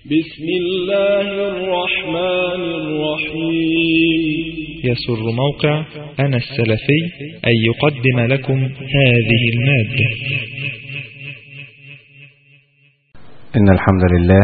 بسم الله الرحمن الرحيم يسر موقع أنا السلفي أن يقدم لكم هذه المادة إن الحمد لله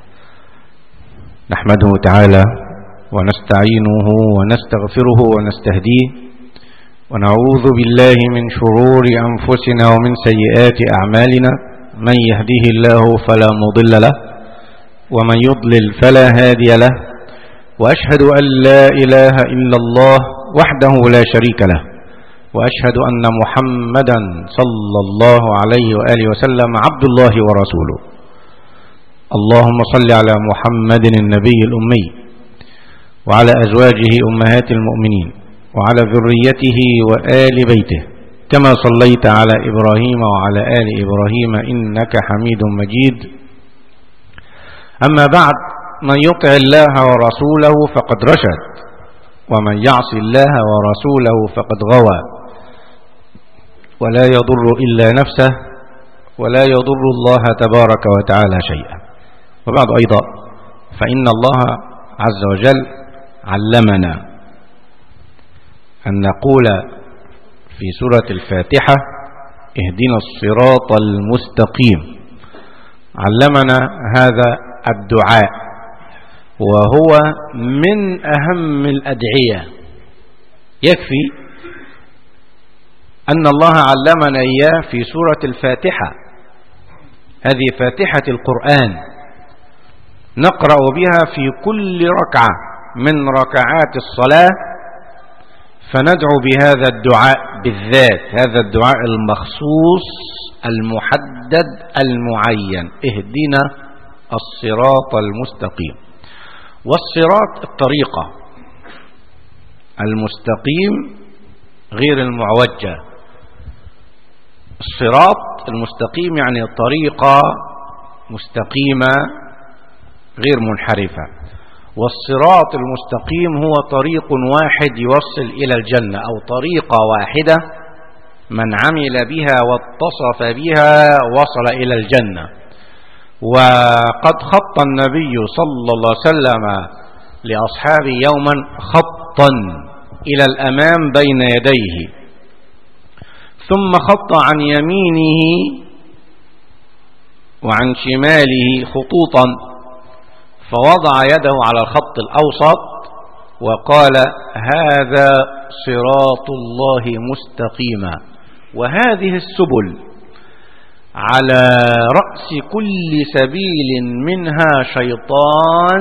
نحمده تعالى ونستعينه ونستغفره ونستهديه ونعوذ بالله من شرور أنفسنا ومن سيئات أعمالنا من يهديه الله فلا مضل له ومن يضلل فلا هادي له وأشهد أن لا إله إلا الله وحده لا شريك له وأشهد أن محمدا صلى الله عليه وآله وسلم عبد الله ورسوله اللهم صل على محمد النبي الأمي وعلى أزواجه أمهات المؤمنين وعلى ذريته وآل بيته كما صليت على إبراهيم وعلى آل إبراهيم إنك حميد مجيد أما بعد من يطع الله ورسوله فقد رشد ومن يعص الله ورسوله فقد غوى ولا يضر إلا نفسه ولا يضر الله تبارك وتعالى شيئا وبعد أيضا فإن الله عز وجل علمنا أن نقول في سورة الفاتحة اهدنا الصراط المستقيم علمنا هذا الدعاء وهو من أهم الأدعية يكفي أن الله علمنا إياه في سورة الفاتحة هذه فاتحة القرآن نقرأ بها في كل ركعة من ركعات الصلاة فندعو بهذا الدعاء بالذات هذا الدعاء المخصوص المحدد المعين اهدنا الصراط المستقيم والصراط الطريقة المستقيم غير المعوجة الصراط المستقيم يعني طريقة مستقيمة غير منحرفة والصراط المستقيم هو طريق واحد يوصل إلى الجنة أو طريقة واحدة من عمل بها واتصف بها وصل إلى الجنة وقد خط النبي صلى الله عليه وسلم لأصحابه يوما خطا إلى الأمام بين يديه ثم خط عن يمينه وعن شماله خطوطا فوضع يده على الخط الأوسط وقال هذا صراط الله مستقيما وهذه السبل على رأس كل سبيل منها شيطان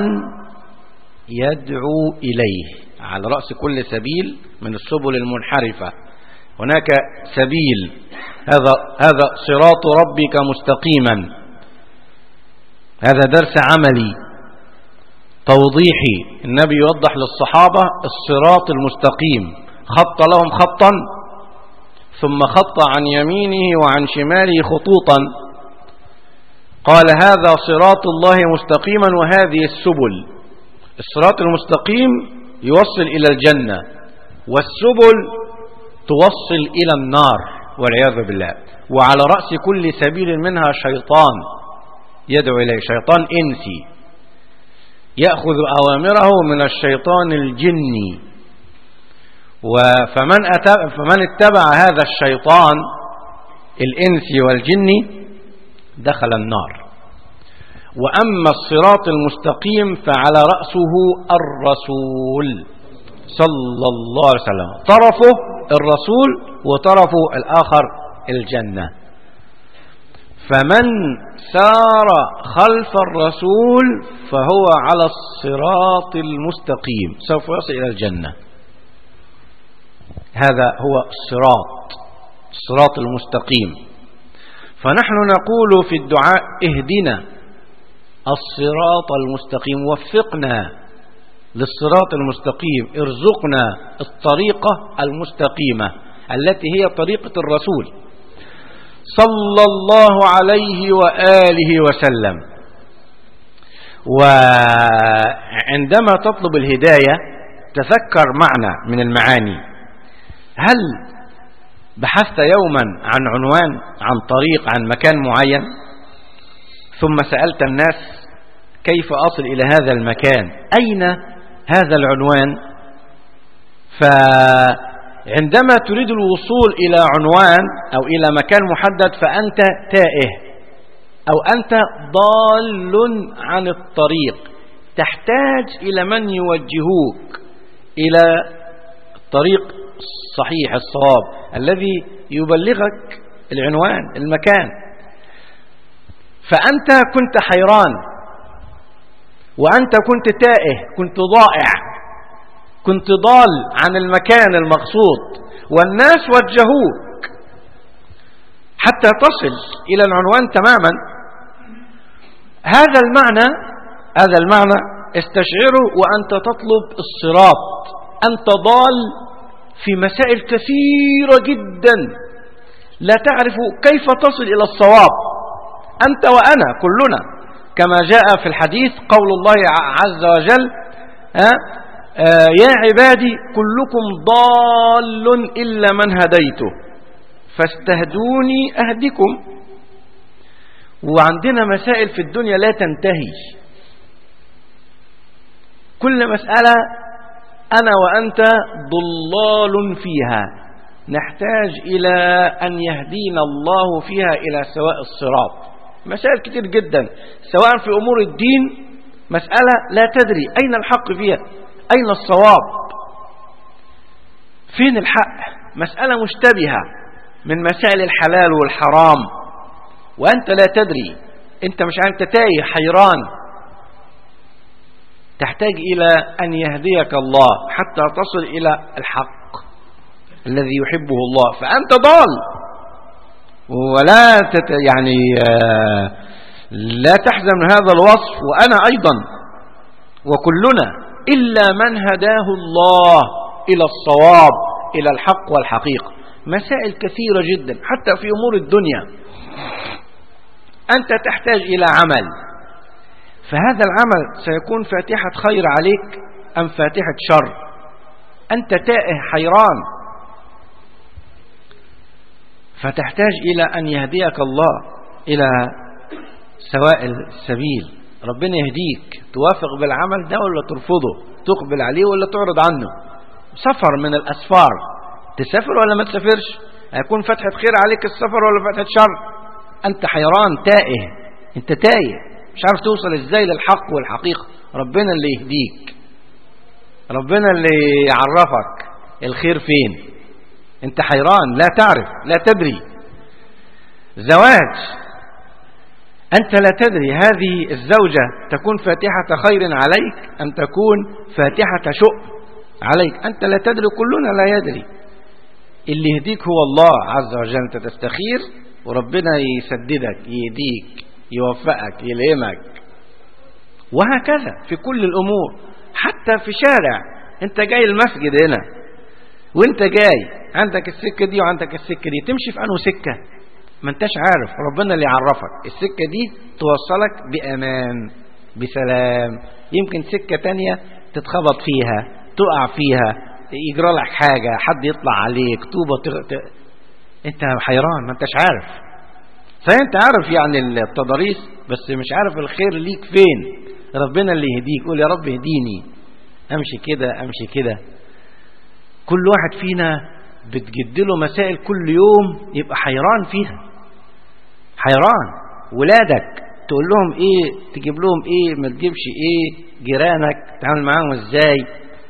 يدعو إليه على رأس كل سبيل من السبل المنحرفة هناك سبيل هذا هذا صراط ربك مستقيما هذا درس عملي توضيحي النبي يوضح للصحابة الصراط المستقيم خط لهم خطا ثم خط عن يمينه وعن شماله خطوطا قال هذا صراط الله مستقيما وهذه السبل الصراط المستقيم يوصل إلى الجنة والسبل توصل إلى النار والعياذ بالله وعلى رأس كل سبيل منها شيطان يدعو إليه شيطان إنسي يأخذ أوامره من الشيطان الجني فمن, فمن اتبع هذا الشيطان الإنسي والجني دخل النار وأما الصراط المستقيم فعلى رأسه الرسول صلى الله عليه وسلم طرفه الرسول وطرفه الآخر الجنة فمن سار خلف الرسول فهو على الصراط المستقيم سوف يصل إلى الجنة هذا هو الصراط الصراط المستقيم فنحن نقول في الدعاء اهدنا الصراط المستقيم وفقنا للصراط المستقيم ارزقنا الطريقة المستقيمة التي هي طريقة الرسول صلى الله عليه وآله وسلم وعندما تطلب الهداية تذكر معنى من المعاني هل بحثت يوما عن عنوان عن طريق عن مكان معين ثم سألت الناس كيف أصل إلى هذا المكان أين هذا العنوان فعندما تريد الوصول إلى عنوان أو إلى مكان محدد فأنت تائه أو أنت ضال عن الطريق تحتاج إلى من يوجهوك إلى الطريق الصحيح الصواب الذي يبلغك العنوان المكان فأنت كنت حيران وأنت كنت تائه كنت ضائع كنت ضال عن المكان المقصود والناس وجهوك حتى تصل إلى العنوان تماما هذا المعنى هذا المعنى استشعره وأنت تطلب الصراط أنت ضال في مسائل كثيرة جدا لا تعرف كيف تصل إلى الصواب أنت وأنا كلنا كما جاء في الحديث قول الله عز وجل يا عبادي كلكم ضال إلا من هديته فاستهدوني أهدكم وعندنا مسائل في الدنيا لا تنتهي كل مسألة أنا وأنت ضلال فيها نحتاج إلى أن يهدينا الله فيها إلى سواء الصراط مسائل كتير جدا سواء في أمور الدين مسألة لا تدري أين الحق فيها أين الصواب فين الحق مسألة مشتبهة من مسائل الحلال والحرام وأنت لا تدري أنت مش أنت تايه حيران تحتاج إلى أن يهديك الله حتى تصل إلى الحق الذي يحبه الله فأنت ضال ولا تت يعني لا تحزن هذا الوصف وأنا أيضا وكلنا إلا من هداه الله إلى الصواب إلى الحق والحقيقة مسائل كثيرة جدا حتى في أمور الدنيا أنت تحتاج إلى عمل فهذا العمل سيكون فاتحة خير عليك أم فاتحة شر أنت تائه حيران فتحتاج إلى أن يهديك الله إلى سواء السبيل ربنا يهديك توافق بالعمل ده ولا ترفضه تقبل عليه ولا تعرض عنه سفر من الأسفار تسافر ولا ما تسافرش هيكون فتحة خير عليك السفر ولا فتحة شر أنت حيران تائه أنت تايه مش عارف توصل ازاي للحق والحقيقة ربنا اللي يهديك ربنا اللي يعرفك الخير فين انت حيران لا تعرف لا تدري زواج أنت لا تدري هذه الزوجة تكون فاتحة خير عليك أم تكون فاتحة شؤم عليك أنت لا تدري كلنا لا يدري اللي يهديك هو الله عز وجل أنت تستخير وربنا يسددك يهديك يوفقك يلهمك وهكذا في كل الأمور حتى في شارع أنت جاي المسجد هنا وانت جاي عندك السكة دي وعندك السكة دي تمشي في أنه سكة ما انتش عارف ربنا اللي يعرفك السكة دي توصلك بأمان بسلام يمكن سكة تانية تتخبط فيها تقع فيها يجرى لك حاجة حد يطلع عليك طوبة تغ... انت حيران ما انتش عارف فانت عارف يعني التضاريس بس مش عارف الخير ليك فين ربنا اللي يهديك قول يا رب اهديني امشي كده امشي كده كل واحد فينا بتجدله مسائل كل يوم يبقى حيران فيها حيران ولادك تقول لهم ايه تجيب لهم ايه ما تجيبش ايه جيرانك تعمل معاهم ازاي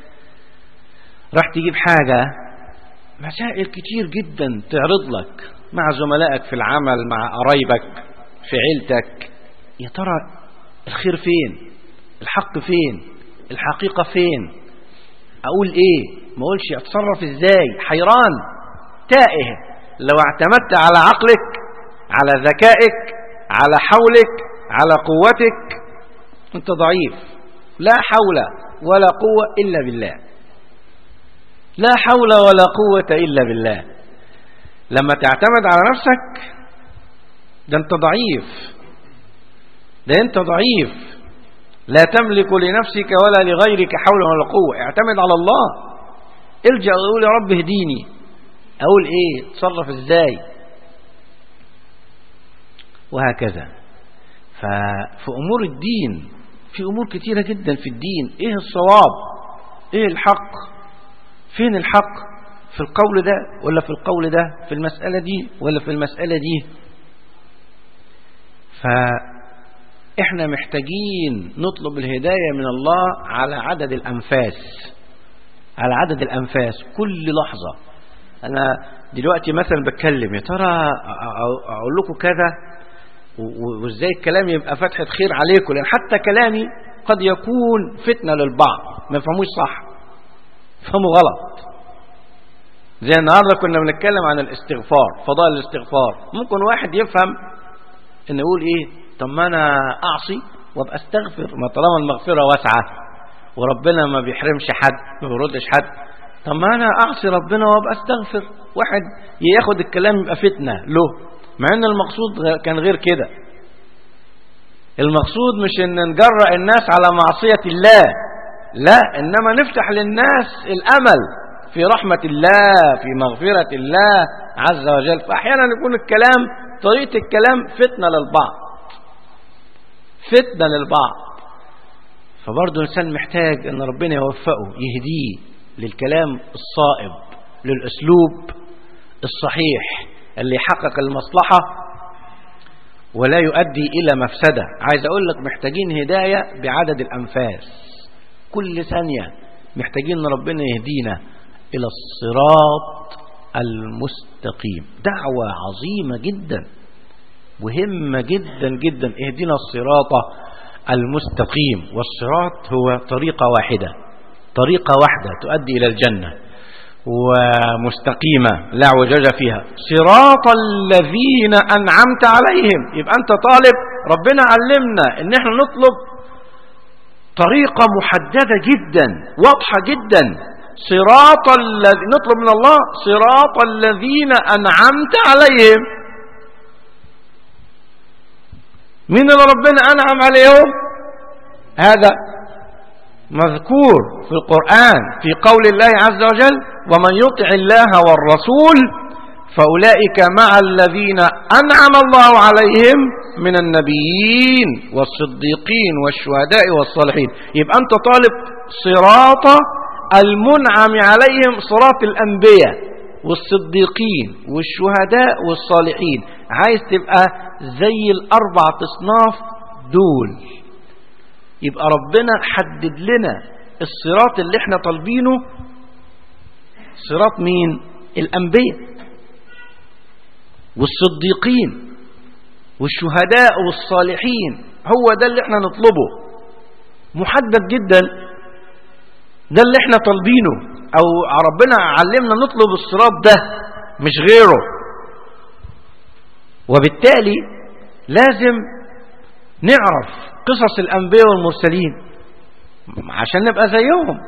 راح تجيب حاجة مسائل كتير جدا تعرض لك مع زملائك في العمل مع قرايبك في عيلتك يا ترى الخير فين الحق فين الحقيقة فين اقول ايه ما اقولش اتصرف ازاي حيران تائه لو اعتمدت على عقلك على ذكائك على حولك على قوتك انت ضعيف لا حول ولا قوة إلا بالله لا حول ولا قوة إلا بالله لما تعتمد على نفسك ده انت ضعيف ده انت ضعيف لا تملك لنفسك ولا لغيرك حول ولا قوة اعتمد على الله ارجع وقول يا رب اهديني اقول ايه اتصرف ازاي وهكذا ففي امور الدين في أمور كتيرة جدا في الدين إيه الصواب إيه الحق فين الحق في القول ده ولا في القول ده في المسألة دي ولا في المسألة دي فإحنا محتاجين نطلب الهداية من الله على عدد الأنفاس على عدد الأنفاس كل لحظة أنا دلوقتي مثلا بتكلم يا ترى أقول لكم كذا وازاي الكلام يبقى فتحة خير عليكم لأن حتى كلامي قد يكون فتنة للبعض ما يفهموش صح يفهموا غلط زي النهارده كنا بنتكلم عن الاستغفار فضائل الاستغفار ممكن واحد يفهم ان يقول ايه طب ما انا اعصي وابقى استغفر ما طالما المغفره واسعه وربنا ما بيحرمش حد ما بيردش حد طب ما انا اعصي ربنا وابقى استغفر واحد ياخد الكلام يبقى فتنه له مع ان المقصود كان غير كده المقصود مش ان نجرأ الناس على معصيه الله لا انما نفتح للناس الامل في رحمة الله في مغفرة الله عز وجل فأحيانا يكون الكلام طريقة الكلام فتنة للبعض فتنة للبعض فبرضه الإنسان محتاج أن ربنا يوفقه يهديه للكلام الصائب للأسلوب الصحيح اللي يحقق المصلحة ولا يؤدي إلى مفسدة عايز أقول لك محتاجين هداية بعدد الأنفاس كل ثانية محتاجين أن ربنا يهدينا إلى الصراط المستقيم دعوة عظيمة جدا مهمة جدا جدا اهدنا الصراط المستقيم والصراط هو طريقة واحدة طريقة واحدة تؤدي إلى الجنة ومستقيمة لا وجج فيها صراط الذين أنعمت عليهم يبقى أنت طالب ربنا علمنا أن احنا نطلب طريقة محددة جدا واضحة جدا صراط الذي نطلب من الله صراط الذين أنعمت عليهم من اللي ربنا أنعم عليهم هذا مذكور في القرآن في قول الله عز وجل ومن يطع الله والرسول فأولئك مع الذين أنعم الله عليهم من النبيين والصديقين والشهداء والصالحين يبقى أنت طالب صراط المنعم عليهم صراط الأنبياء والصديقين والشهداء والصالحين عايز تبقى زي الأربع تصناف دول يبقى ربنا حدد لنا الصراط اللي احنا طالبينه صراط مين الأنبياء والصديقين والشهداء والصالحين هو ده اللي احنا نطلبه محدد جدا ده اللي احنا طالبينه او ربنا علمنا نطلب الصراط ده مش غيره وبالتالي لازم نعرف قصص الانبياء والمرسلين عشان نبقى زيهم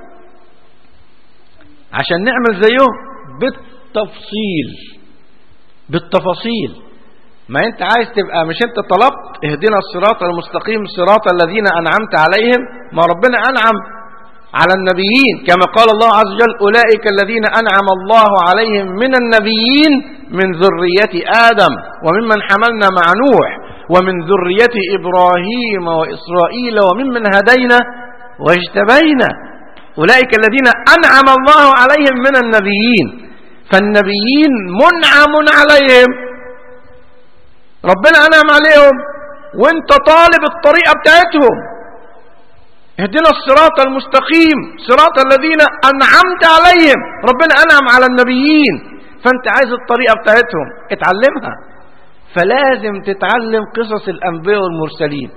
عشان نعمل زيهم بالتفصيل بالتفاصيل ما انت عايز تبقى مش انت طلبت اهدنا الصراط المستقيم صراط الذين انعمت عليهم ما ربنا انعم على النبيين كما قال الله عز وجل أولئك الذين أنعم الله عليهم من النبيين من ذرية آدم وممن حملنا مع نوح ومن ذرية إبراهيم وإسرائيل وممن هدينا واجتبينا أولئك الذين أنعم الله عليهم من النبيين فالنبيين منعم عليهم ربنا أنعم عليهم وانت طالب الطريقة بتاعتهم اهدنا الصراط المستقيم صراط الذين أنعمت عليهم ربنا أنعم على النبيين فأنت عايز الطريقة بتاعتهم اتعلمها فلازم تتعلم قصص الأنبياء والمرسلين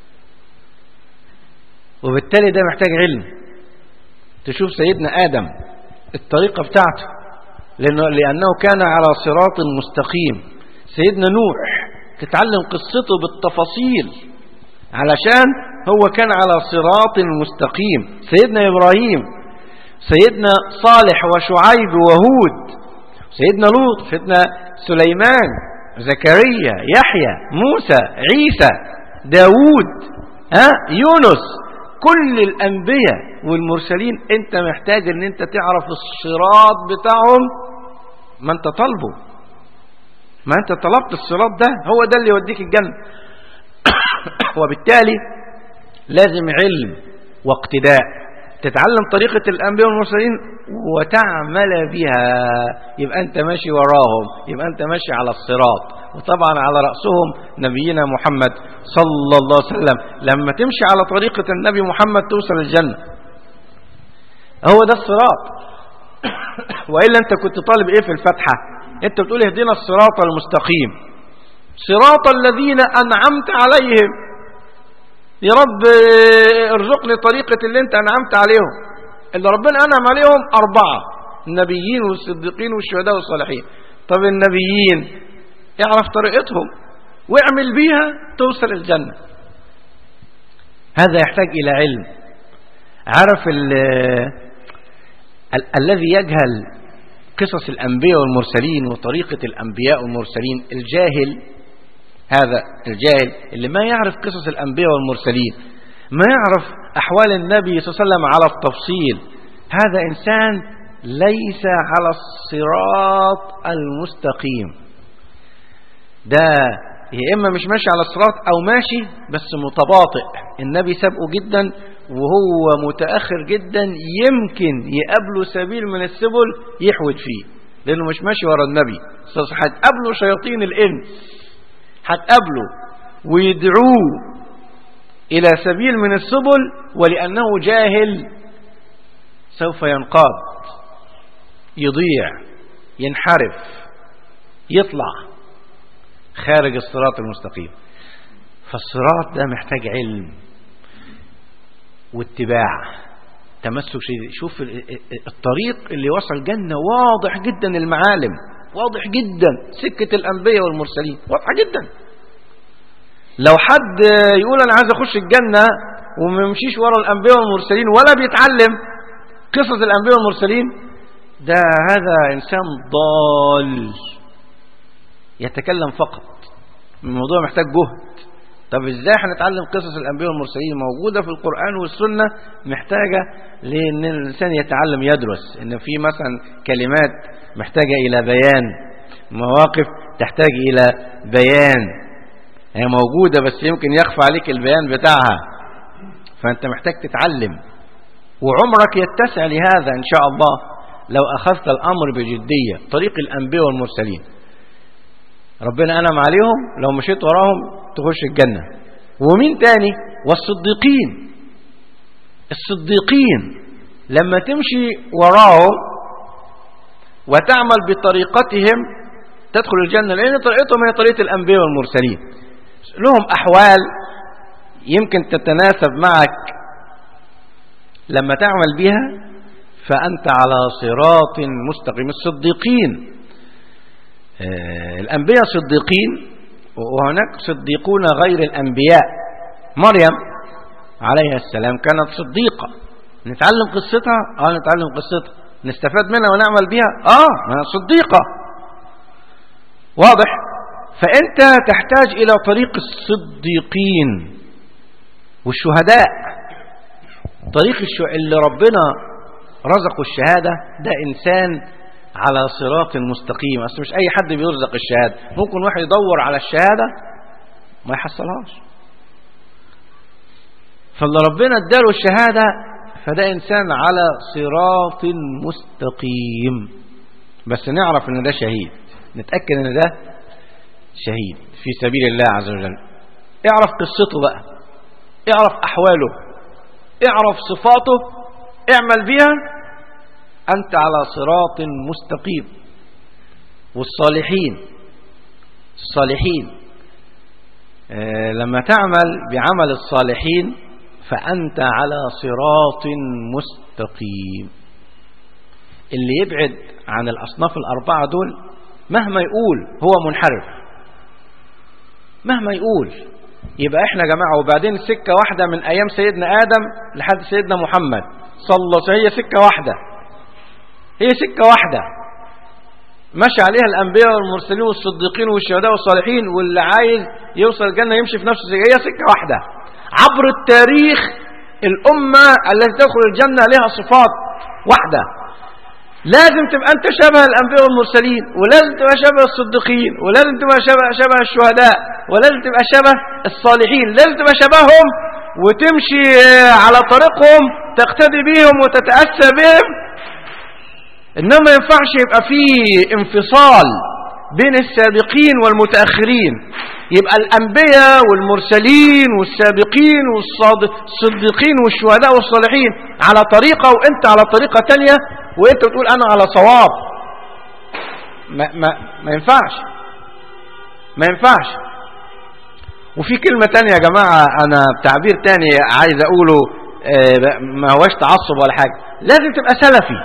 وبالتالي ده محتاج علم تشوف سيدنا آدم الطريقة بتاعته لأنه, لأنه كان على صراط مستقيم سيدنا نوح تتعلم قصته بالتفاصيل علشان هو كان على صراط مستقيم سيدنا إبراهيم سيدنا صالح وشعيب وهود سيدنا لوط سيدنا سليمان زكريا يحيى موسى عيسى داود ها يونس كل الأنبياء والمرسلين انت محتاج ان انت تعرف الصراط بتاعهم ما انت طالبه ما انت طلبت الصراط ده هو ده اللي يوديك الجنة وبالتالي لازم علم واقتداء تتعلم طريقة الأنبياء والمرسلين وتعمل بها يبقى أنت ماشي وراهم يبقى أنت ماشي على الصراط وطبعا على رأسهم نبينا محمد صلى الله عليه وسلم لما تمشي على طريقة النبي محمد توصل الجنة هو ده الصراط وإلا أنت كنت طالب إيه في الفتحة أنت بتقول اهدنا الصراط المستقيم صراط الذين أنعمت عليهم يا رب ارزقني طريقة اللي انت انعمت عليهم اللي ربنا انعم عليهم اربعة النبيين والصديقين والشهداء والصالحين طب النبيين اعرف طريقتهم واعمل بيها توصل الجنة هذا يحتاج الى علم عرف ال ال الذي يجهل قصص الانبياء والمرسلين وطريقة الانبياء والمرسلين الجاهل هذا الجاهل اللي ما يعرف قصص الأنبياء والمرسلين ما يعرف أحوال النبي صلى الله عليه وسلم على التفصيل هذا إنسان ليس على الصراط المستقيم ده يا إما مش ماشي على الصراط أو ماشي بس متباطئ النبي سبقه جدا وهو متأخر جدا يمكن يقابله سبيل من السبل يحود فيه لأنه مش ماشي ورا النبي هتقابله شياطين الإنس هتقابله ويدعوه إلى سبيل من السبل ولأنه جاهل سوف ينقاد يضيع ينحرف يطلع خارج الصراط المستقيم فالصراط ده محتاج علم واتباع تمسك شديد شوف الطريق اللي وصل جنة واضح جدا المعالم واضح جدا سكة الأنبياء والمرسلين واضحة جدا لو حد يقول أنا عايز أخش الجنة وما يمشيش ورا الأنبياء والمرسلين ولا بيتعلم قصص الأنبياء والمرسلين ده هذا إنسان ضال يتكلم فقط الموضوع محتاج جهد طب ازاي هنتعلم قصص الانبياء والمرسلين موجوده في القران والسنه محتاجه لان الانسان يتعلم يدرس ان في مثلا كلمات محتاجه الى بيان مواقف تحتاج الى بيان هي موجوده بس يمكن يخفى عليك البيان بتاعها فانت محتاج تتعلم وعمرك يتسع لهذا ان شاء الله لو اخذت الامر بجديه طريق الانبياء والمرسلين ربنا أنعم عليهم لو مشيت وراهم تخش الجنة ومين تاني والصديقين الصديقين لما تمشي وراهم وتعمل بطريقتهم تدخل الجنة لأن طريقتهم هي طريقة الأنبياء والمرسلين لهم أحوال يمكن تتناسب معك لما تعمل بها فأنت على صراط مستقيم الصديقين الأنبياء صديقين وهناك صديقون غير الأنبياء مريم عليها السلام كانت صديقة نتعلم قصتها اه نتعلم قصتها نستفاد منها ونعمل بها اه صديقة واضح فأنت تحتاج إلى طريق الصديقين والشهداء طريق الشو... اللي ربنا رزقه الشهادة ده إنسان على صراط مستقيم اصل مش اي حد بيرزق الشهاده ممكن واحد يدور على الشهاده ما يحصلهاش فاللي ربنا اداله الشهاده فده انسان على صراط مستقيم بس نعرف ان ده شهيد نتاكد ان ده شهيد في سبيل الله عز وجل اعرف قصته بقى اعرف احواله اعرف صفاته اعمل بيها أنت على صراط مستقيم والصالحين الصالحين آه لما تعمل بعمل الصالحين فأنت على صراط مستقيم اللي يبعد عن الأصناف الأربعة دول مهما يقول هو منحرف مهما يقول يبقى احنا يا جماعة وبعدين سكة واحدة من أيام سيدنا آدم لحد سيدنا محمد صلى الله عليه وسلم هي سكة واحدة هي سكة واحدة مشى عليها الأنبياء والمرسلين والصديقين والشهداء والصالحين واللي عايز يوصل الجنة يمشي في نفس السكة هي سكة واحدة عبر التاريخ الأمة التي تدخل الجنة لها صفات واحدة لازم تبقى أنت شبه الأنبياء والمرسلين ولازم تبقى شبه الصديقين ولازم تبقى شبه, شبه الشهداء ولازم تبقى شبه الصالحين لازم تبقى شبههم وتمشي على طريقهم تقتدي بيهم وتتأسى بهم إنما ما ينفعش يبقى فيه انفصال بين السابقين والمتأخرين يبقى الأنبياء والمرسلين والسابقين والصديقين والشهداء والصالحين على طريقة وانت على طريقة تانية وانت بتقول انا على صواب ما, ما, ما ينفعش ما ينفعش وفي كلمة تانية يا جماعة انا بتعبير تاني عايز اقوله اه ما هوش تعصب ولا حاجة لازم تبقى سلفي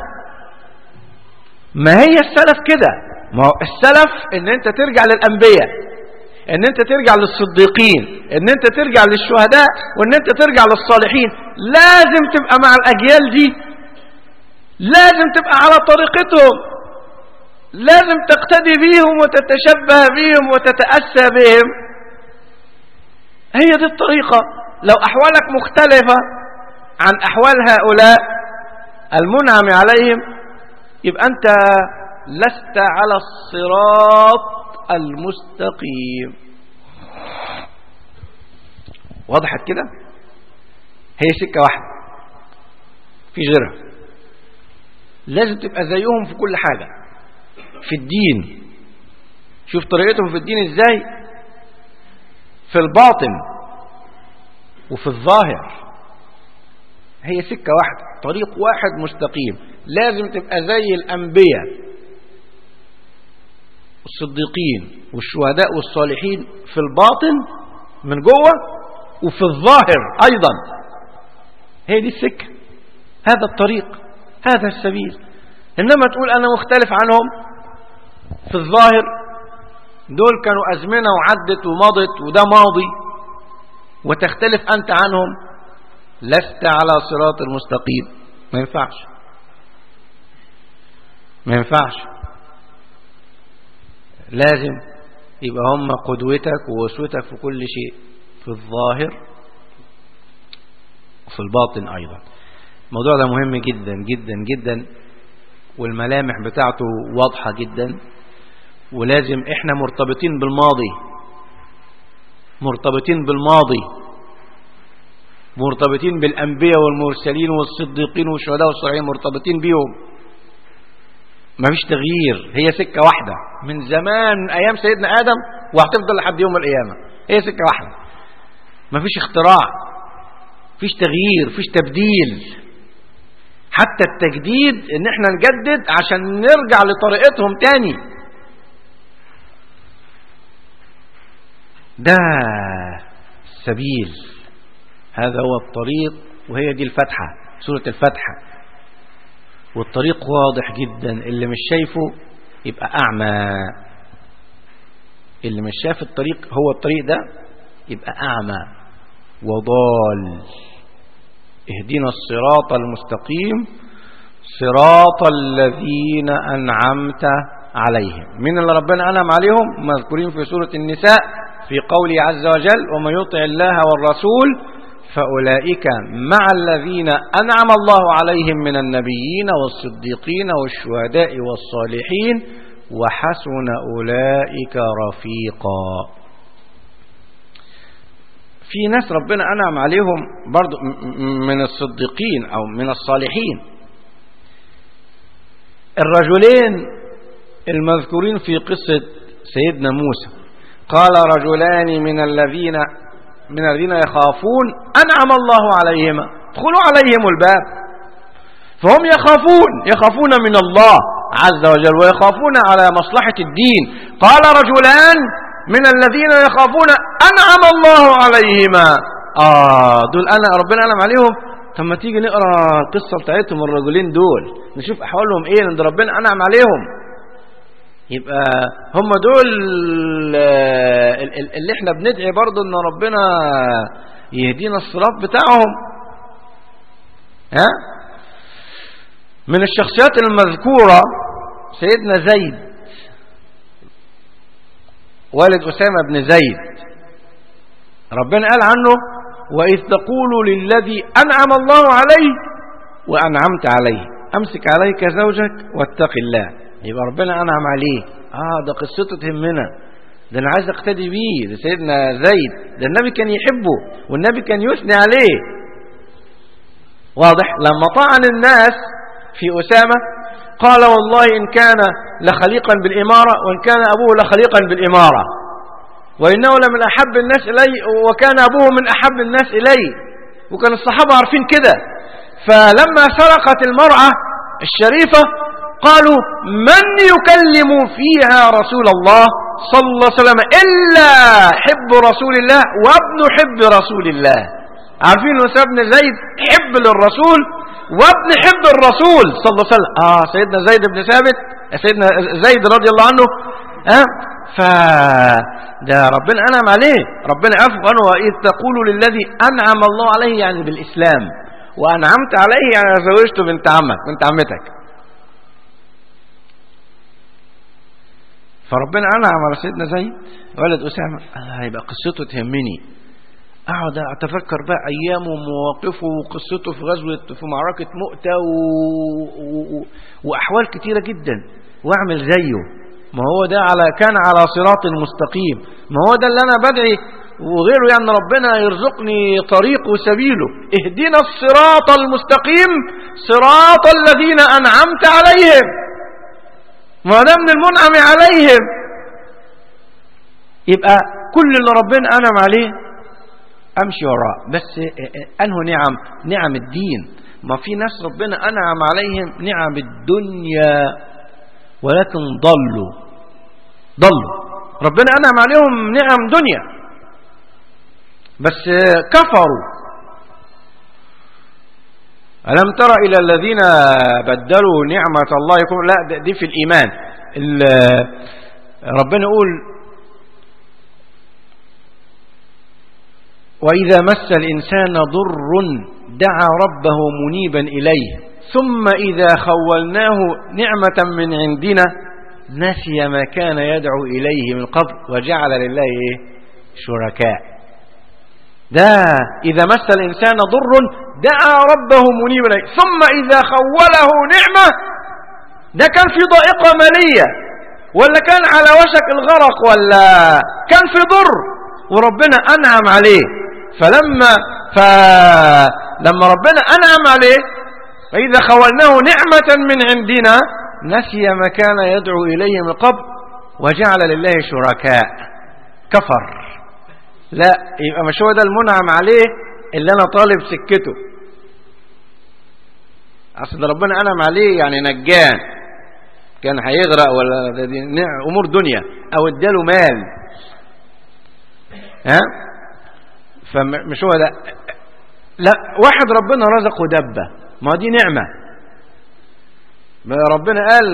ما هي السلف كده ما هو السلف ان انت ترجع للانبياء ان انت ترجع للصديقين ان انت ترجع للشهداء وان انت ترجع للصالحين لازم تبقى مع الاجيال دي لازم تبقى على طريقتهم لازم تقتدي بيهم وتتشبه بيهم وتتأسى بهم هي دي الطريقة لو أحوالك مختلفة عن أحوال هؤلاء المنعم عليهم يبقى أنت لست على الصراط المستقيم وضحت كده هي سكة واحدة في غيرها لازم تبقى زيهم في كل حاجة في الدين شوف طريقتهم في الدين ازاي في الباطن وفي الظاهر هي سكة واحدة طريق واحد مستقيم لازم تبقى زي الأنبياء الصديقين والشهداء والصالحين في الباطن من جوه وفي الظاهر أيضا هي دي السكة هذا الطريق هذا السبيل إنما تقول أنا مختلف عنهم في الظاهر دول كانوا أزمنة وعدت ومضت وده ماضي وتختلف أنت عنهم لست على صراط المستقيم ما ينفعش ما ينفعش لازم يبقى هم قدوتك ووسوتك في كل شيء في الظاهر وفي الباطن أيضا الموضوع ده مهم جدا جدا جدا والملامح بتاعته واضحة جدا ولازم احنا مرتبطين بالماضي مرتبطين بالماضي مرتبطين بالأنبياء والمرسلين والصديقين والشهداء والصالحين مرتبطين بيهم مفيش تغيير هي سكة واحدة من زمان أيام سيدنا آدم وهتفضل لحد يوم القيامة هي سكة واحدة مفيش اختراع مفيش تغيير مفيش تبديل حتى التجديد ان احنا نجدد عشان نرجع لطريقتهم تاني ده السبيل هذا هو الطريق وهي دي الفتحة سورة الفتحة والطريق واضح جدا اللي مش شايفه يبقى أعمى اللي مش شاف الطريق هو الطريق ده يبقى أعمى وضال اهدنا الصراط المستقيم صراط الذين أنعمت عليهم من اللي ربنا أنعم عليهم مذكورين في سورة النساء في قوله عز وجل ومن يطع الله والرسول فأولئك مع الذين أنعم الله عليهم من النبيين والصديقين والشهداء والصالحين وحسن أولئك رفيقا في ناس ربنا أنعم عليهم برضو من الصديقين أو من الصالحين الرجلين المذكورين في قصة سيدنا موسى قال رجلان من الذين من الذين يخافون أنعم الله عليهما ادخلوا عليهم الباب فهم يخافون يخافون من الله عز وجل ويخافون على مصلحة الدين قال رجلان من الذين يخافون أنعم الله عليهما آه دول أنا ربنا أنعم عليهم طب ما تيجي نقرأ القصة بتاعتهم الرجلين دول نشوف أحوالهم إيه لأن ربنا أنعم عليهم يبقى هم دول اللي احنا بندعي برضو ان ربنا يهدينا الصراط بتاعهم ها من الشخصيات المذكورة سيدنا زيد والد أسامة بن زيد ربنا قال عنه وإذ تقول للذي أنعم الله عليه وأنعمت عليه أمسك عليك زوجك واتق الله يبقى ربنا أنعم عليه آه ده قصته تهمنا ده أنا عايز أقتدي بيه ده سيدنا زيد ده النبي كان يحبه والنبي كان يثني عليه واضح لما طعن الناس في أسامة قال والله إن كان لخليقا بالإمارة وإن كان أبوه لخليقا بالإمارة وإنه لمن أحب الناس إلي وكان أبوه من أحب الناس إلي وكان الصحابة عارفين كده فلما سرقت المرأة الشريفة قالوا من يكلم فيها رسول الله صلى الله عليه وسلم إلا حب رسول الله وابن حب رسول الله عارفين أسامة بن زيد حب للرسول وابن حب الرسول صلى الله عليه وسلم آه سيدنا زيد بن ثابت سيدنا زيد رضي الله عنه آه ف ده ربنا أنعم عليه ربنا عفو عنه وإذ تقول للذي أنعم الله عليه يعني بالإسلام وأنعمت عليه يعني زوجته بنت عمك بنت عمتك فربنا أنعم على سيدنا زيد ولد أسامة آه هيبقى قصته تهمني أقعد أتفكر بقى أيامه ومواقفه وقصته في غزوة في معركة مؤتة و... و... وأحوال كتيرة جدا وأعمل زيه ما هو ده على كان على صراط مستقيم ما هو ده اللي أنا بدعي وغيره يعني ربنا يرزقني طريق وسبيله اهدنا الصراط المستقيم صراط الذين أنعمت عليهم ما ده من المنعم عليهم يبقى كل اللي ربنا أنعم عليه امشي وراه بس انه نعم نعم الدين ما في ناس ربنا انعم عليهم نعم الدنيا ولكن ضلوا ضلوا ربنا انعم عليهم نعم دنيا بس كفروا ألم تر إلى الذين بدلوا نعمة الله يكون لا دي في الإيمان ربنا يقول وإذا مس الإنسان ضر دعا ربه منيبا إليه ثم إذا خولناه نعمة من عندنا نسي ما كان يدعو إليه من قبل وجعل لله إيه؟ شركاء ده إذا مس الإنسان ضر دعا ربه منيبا إليه ثم إذا خوله نعمة ده كان في ضائقة مالية ولا كان على وشك الغرق ولا كان في ضر وربنا أنعم عليه فلما فلما ربنا أنعم عليه فإذا خولناه نعمة من عندنا نسي ما كان يدعو إليه من قبل وجعل لله شركاء كفر لا يبقى مش هو ده المنعم عليه اللي أنا طالب سكته أصل ربنا أنعم عليه يعني نجان كان هيغرق ولا دي أمور دنيا أو اداله مال ها فمش هو ده لا واحد ربنا رزقه دبة ما دي نعمة ربنا قال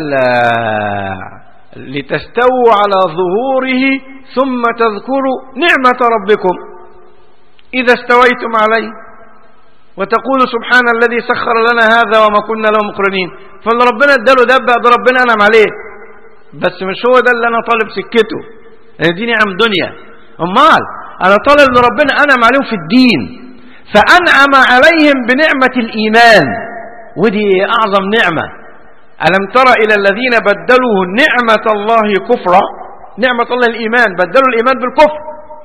لتستووا على ظهوره ثم تذكروا نعمة ربكم إذا استويتم عليه وتقول سبحان الذي سخر لنا هذا وما كنا له مقرنين فاللي ربنا اداله دبة ده ربنا أنعم عليه بس مش هو ده اللي أنا طالب سكته لأن دي نعم دنيا أمال أنا طالب ان ربنا أنعم عليهم في الدين فأنعم عليهم بنعمة الإيمان ودي أعظم نعمة ألم تر إلى الذين بدلوا نعمة الله كفرا نعمة الله الإيمان بدلوا الإيمان بالكفر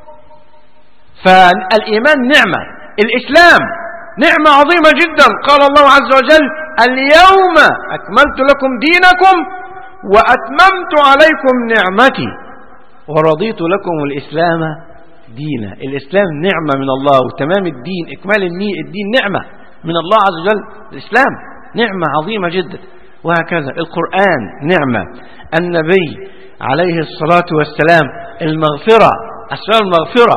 فالإيمان نعمة الإسلام نعمة عظيمة جدا قال الله عز وجل اليوم أكملت لكم دينكم وأتممت عليكم نعمتي ورضيت لكم الإسلام دينا الإسلام نعمة من الله وتمام الدين إكمال الدين نعمة من الله عز وجل الإسلام نعمة عظيمة جدا وهكذا القرآن نعمة النبي عليه الصلاة والسلام المغفرة أسباب المغفرة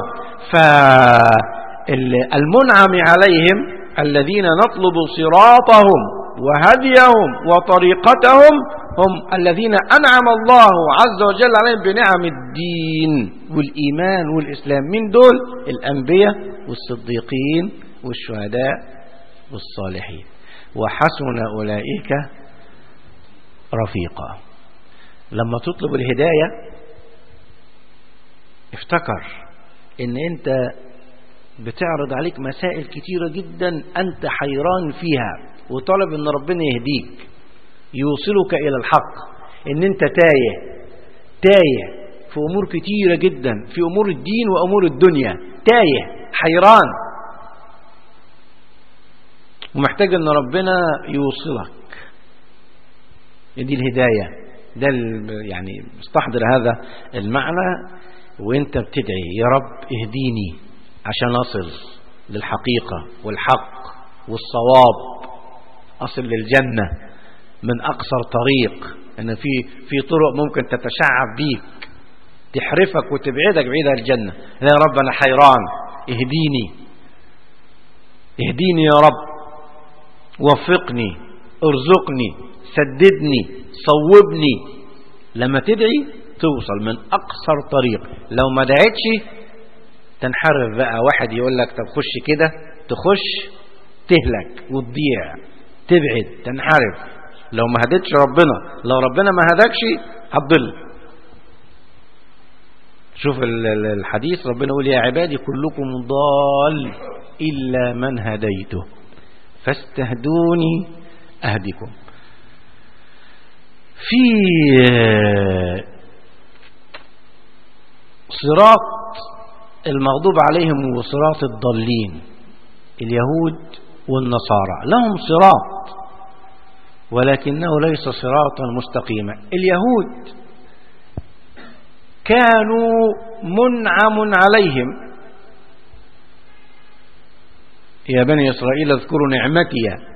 فالمنعم عليهم الذين نطلب صراطهم وهديهم وطريقتهم هم الذين أنعم الله عز وجل عليهم بنعم الدين والإيمان والإسلام من دول الأنبياء والصديقين والشهداء والصالحين وحسن أولئك رفيقا لما تطلب الهداية افتكر ان انت بتعرض عليك مسائل كتيرة جدا انت حيران فيها وطالب ان ربنا يهديك يوصلك الى الحق ان انت تايه تايه في أمور كتيرة جدا في أمور الدين وأمور الدنيا تايه حيران ومحتاج أن ربنا يوصلك دي الهداية ده يعني استحضر هذا المعنى وانت بتدعي يا رب اهديني عشان أصل للحقيقة والحق والصواب أصل للجنة من أقصر طريق أن في في طرق ممكن تتشعب بيك تحرفك وتبعدك بعيد عن الجنة لا يا رب أنا حيران اهديني اهديني يا رب وفقني ارزقني سددني صوبني لما تدعي توصل من أقصر طريق لو ما دعيتش تنحرف بقى واحد يقول لك طب خش كده تخش تهلك وتضيع تبعد تنحرف لو ما هدتش ربنا لو ربنا ما هدكش هتضل شوف الحديث ربنا يقول يا عبادي كلكم ضال إلا من هديته فاستهدوني أهدكم في صراط المغضوب عليهم وصراط الضالين اليهود والنصارى لهم صراط ولكنه ليس صراطا مستقيما اليهود كانوا منعم عليهم يا بني إسرائيل اذكروا نعمتي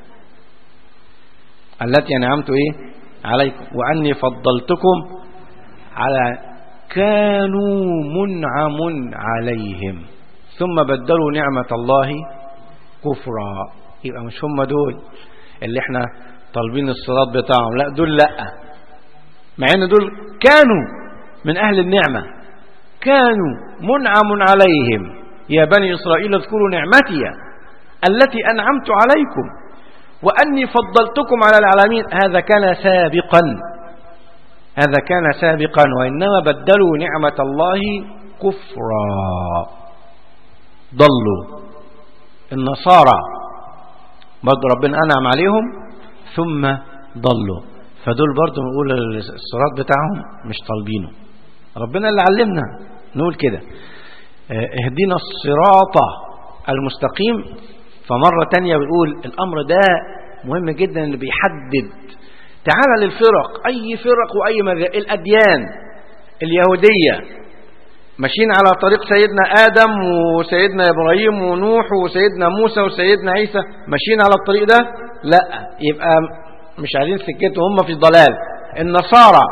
التي أنعمت إيه عليكم وأني فضلتكم على كانوا منعم عليهم ثم بدلوا نعمة الله كفرا يبقى مش هم دول اللي احنا طالبين الصراط بتاعهم لا دول لا مع ان دول كانوا من اهل النعمة كانوا منعم عليهم يا بني اسرائيل اذكروا نعمتي التي انعمت عليكم واني فضلتكم على العالمين هذا كان سابقا هذا كان سابقا وانما بدلوا نعمة الله كفرا ضلوا النصارى برضه ربنا انعم عليهم ثم ضلوا فدول برضه نقول الصراط بتاعهم مش طالبينه ربنا اللي علمنا نقول كده اهدنا الصراط المستقيم فمرة تانية بنقول الأمر ده مهم جدا اللي بيحدد تعال للفرق أي فرق وأي مذهب الأديان اليهودية ماشيين على طريق سيدنا آدم وسيدنا إبراهيم ونوح وسيدنا موسى وسيدنا عيسى ماشيين على الطريق ده لا يبقى مش عايزين سكته هم في ضلال النصارى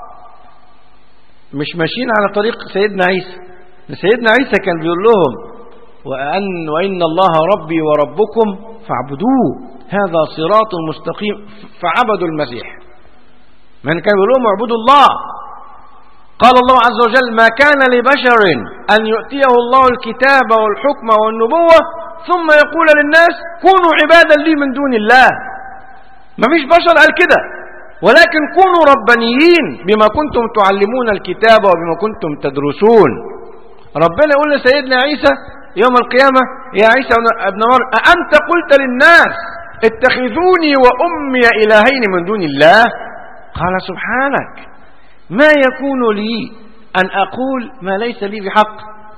مش ماشيين على طريق سيدنا عيسى سيدنا عيسى كان بيقول لهم وأن, وإن الله ربي وربكم فاعبدوه هذا صراط مستقيم فعبدوا المسيح من كان بيقول لهم اعبدوا الله قال الله عز وجل ما كان لبشر أن يؤتيه الله الكتاب والحكم والنبوة ثم يقول للناس كونوا عبادا لي من دون الله ما فيش بشر قال كده ولكن كونوا ربانيين بما كنتم تعلمون الكتاب وبما كنتم تدرسون ربنا يقول لسيدنا عيسى يوم القيامة يا عيسى ابن مريم أأنت قلت للناس اتخذوني وأمي إلهين من دون الله قال سبحانك ما يكون لي أن أقول ما ليس لي بحق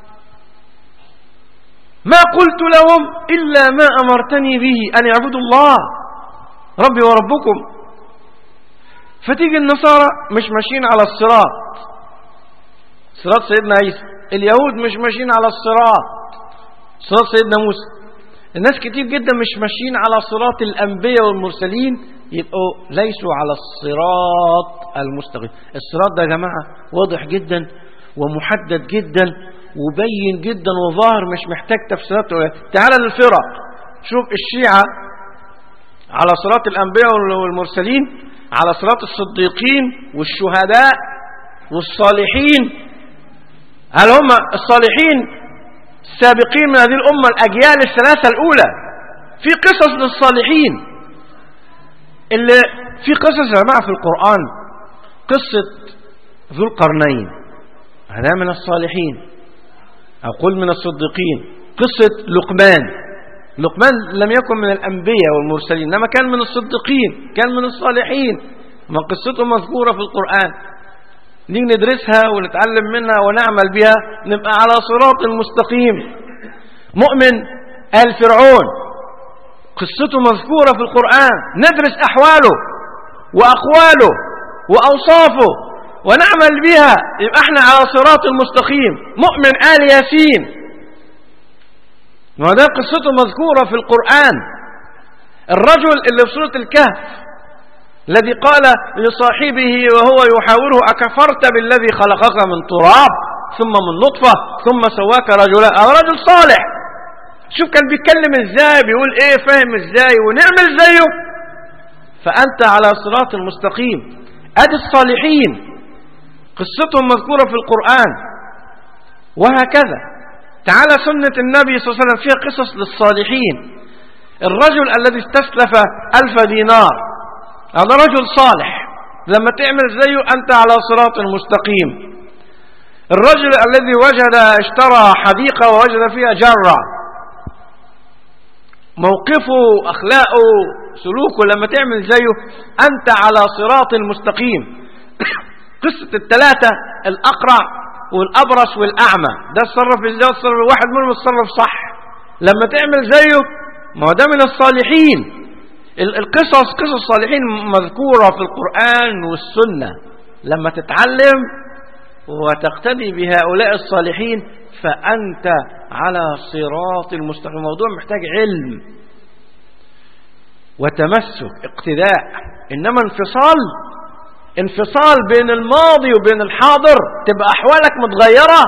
ما قلت لهم إلا ما أمرتني به أن يعبدوا الله ربي وربكم فتيجي النصارى مش ماشيين على الصراط صراط سيدنا عيسى اليهود مش ماشيين على الصراط صراط سيدنا موسى الناس كتير جدا مش ماشيين على صراط الأنبياء والمرسلين يبقوا ليسوا على الصراط المستقيم الصراط ده يا جماعة واضح جدا ومحدد جدا وبين جدا وظاهر مش محتاج تفسيرات تعال للفرق شوف الشيعة على صراط الأنبياء والمرسلين على صراط الصديقين والشهداء والصالحين هل هم الصالحين السابقين من هذه الأمة الأجيال الثلاثة الأولى في قصص للصالحين اللي في قصص يا جماعة في القرآن قصة ذو القرنين هذا من الصالحين أقول من الصديقين قصة لقمان لقمان لم يكن من الأنبياء والمرسلين إنما كان من الصديقين كان من الصالحين ما قصته مذكورة في القرآن نيجي ندرسها ونتعلم منها ونعمل بها نبقى على صراط المستقيم مؤمن آل فرعون قصته مذكورة في القرآن ندرس أحواله وأقواله وأوصافه ونعمل بها يبقى احنا على صراط المستقيم مؤمن آل ياسين وده قصته مذكورة في القرآن الرجل اللي في سورة الكهف الذي قال لصاحبه وهو يحاوره أكفرت بالذي خلقك من تراب ثم من نطفة ثم سواك رجلا أو رجل صالح شوف كان بيتكلم ازاي بيقول ايه فاهم ازاي ونعمل زيه فأنت على صراط المستقيم أدي الصالحين قصتهم مذكورة في القرآن وهكذا تعالى سنة النبي صلى الله عليه وسلم فيها قصص للصالحين الرجل الذي استسلف ألف دينار هذا رجل صالح لما تعمل زيه أنت على صراط مستقيم الرجل الذي وجد اشترى حديقة ووجد فيها جرة موقفه أخلاقه سلوكه لما تعمل زيه أنت على صراط مستقيم قصة الثلاثة الأقرع والأبرص والأعمى ده اتصرف ازاي اتصرف واحد منهم اتصرف صح لما تعمل زيه ما هو ده من الصالحين القصص قصص الصالحين مذكورة في القرآن والسنة لما تتعلم وتقتدي بهؤلاء الصالحين فأنت على صراط المستقيم الموضوع محتاج علم وتمسك اقتداء إنما انفصال انفصال بين الماضي وبين الحاضر تبقى أحوالك متغيرة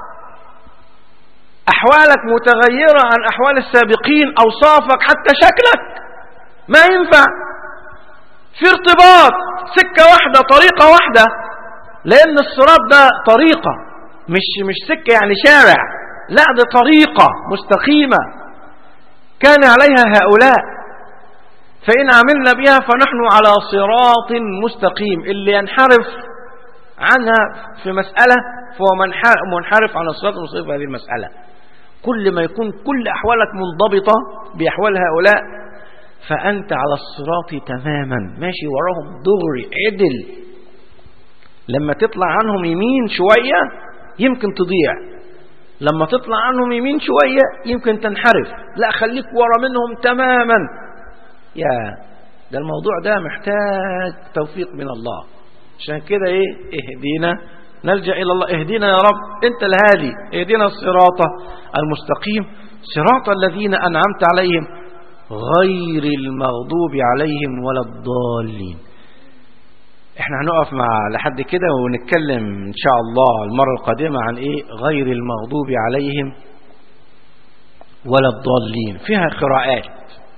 أحوالك متغيرة عن أحوال السابقين أوصافك حتى شكلك ما ينفع في ارتباط سكة واحدة طريقة واحدة لأن الصراط ده طريقة مش مش سكة يعني شارع لا ده طريقة مستقيمة كان عليها هؤلاء فإن عملنا بها فنحن على صراط مستقيم اللي ينحرف عنها في مسألة فهو منحرف عن الصراط المستقيم في هذه المسألة كل ما يكون كل أحوالك منضبطة بأحوال هؤلاء فأنت على الصراط تماما ماشي وراهم دغري عدل لما تطلع عنهم يمين شوية يمكن تضيع لما تطلع عنهم يمين شوية يمكن تنحرف لا خليك ورا منهم تماما يا ده الموضوع ده محتاج توفيق من الله عشان كده ايه اهدينا نلجأ إلى الله اهدينا يا رب انت الهادي اهدينا الصراط المستقيم صراط الذين أنعمت عليهم غير المغضوب عليهم ولا الضالين احنا هنقف مع لحد كده ونتكلم ان شاء الله المرة القادمة عن ايه غير المغضوب عليهم ولا الضالين فيها قراءات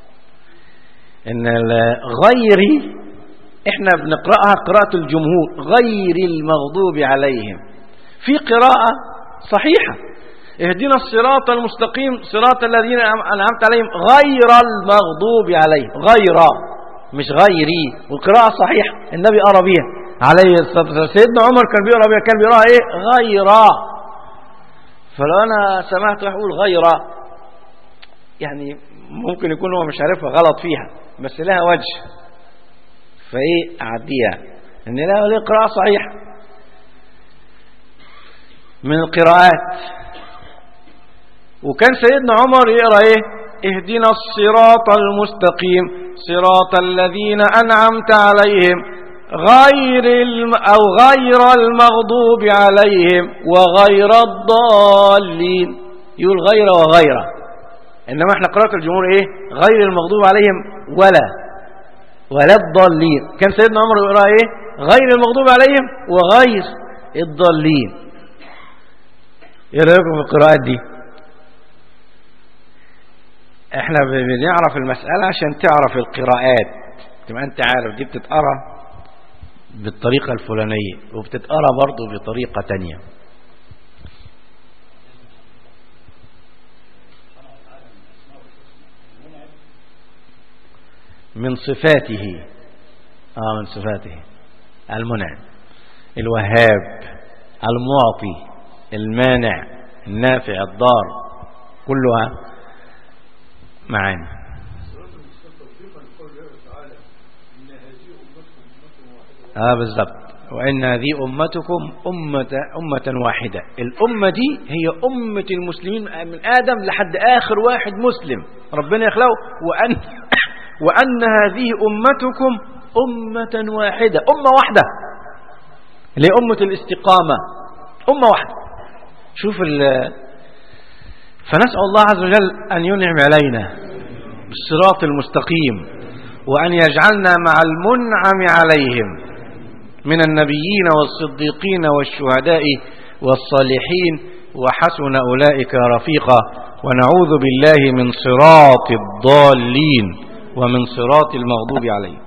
ان غير احنا بنقرأها قراءة الجمهور غير المغضوب عليهم في قراءة صحيحة اهدنا الصراط المستقيم صراط الذين أنعمت عليهم غير المغضوب عليهم غير مش غيري والقراءة صحيحة النبي قرأ بيها عليه الصلاة والسلام سيدنا عمر كان بيقرأ بيها كان بيقرأ ايه غير فلو انا سمعت يقول غير يعني ممكن يكون هو مش عارفها غلط فيها بس لها وجه فايه اعديها ان لها ليه قراءة صحيحة من القراءات وكان سيدنا عمر يقرأ ايه اهدنا الصراط المستقيم صراط الذين أنعمت عليهم غير الم أو غير المغضوب عليهم وغير الضالين يقول غير وغير إنما احنا قراءة الجمهور ايه غير المغضوب عليهم ولا ولا الضالين كان سيدنا عمر يقرأ ايه غير المغضوب عليهم وغير الضالين ايه رايكم في القراءات دي احنا بنعرف المسألة عشان تعرف القراءات تبقى انت عارف دي بتتقرا بالطريقة الفلانية وبتتقرا برضو بطريقة تانية من صفاته اه من صفاته المنعم الوهاب المعطي المانع النافع الضار كلها معانا اه بالظبط وان هذه امتكم امه امه واحده الامه دي هي امه المسلمين من ادم لحد اخر واحد مسلم ربنا يخلقه وان وان هذه امتكم امه واحده امه واحده اللي هي امه الاستقامه امه واحده شوف ال فنسال الله عز وجل ان ينعم علينا بالصراط المستقيم وان يجعلنا مع المنعم عليهم من النبيين والصديقين والشهداء والصالحين وحسن أولئك رفيقا ونعوذ بالله من صراط الضالين ومن صراط المغضوب عليهم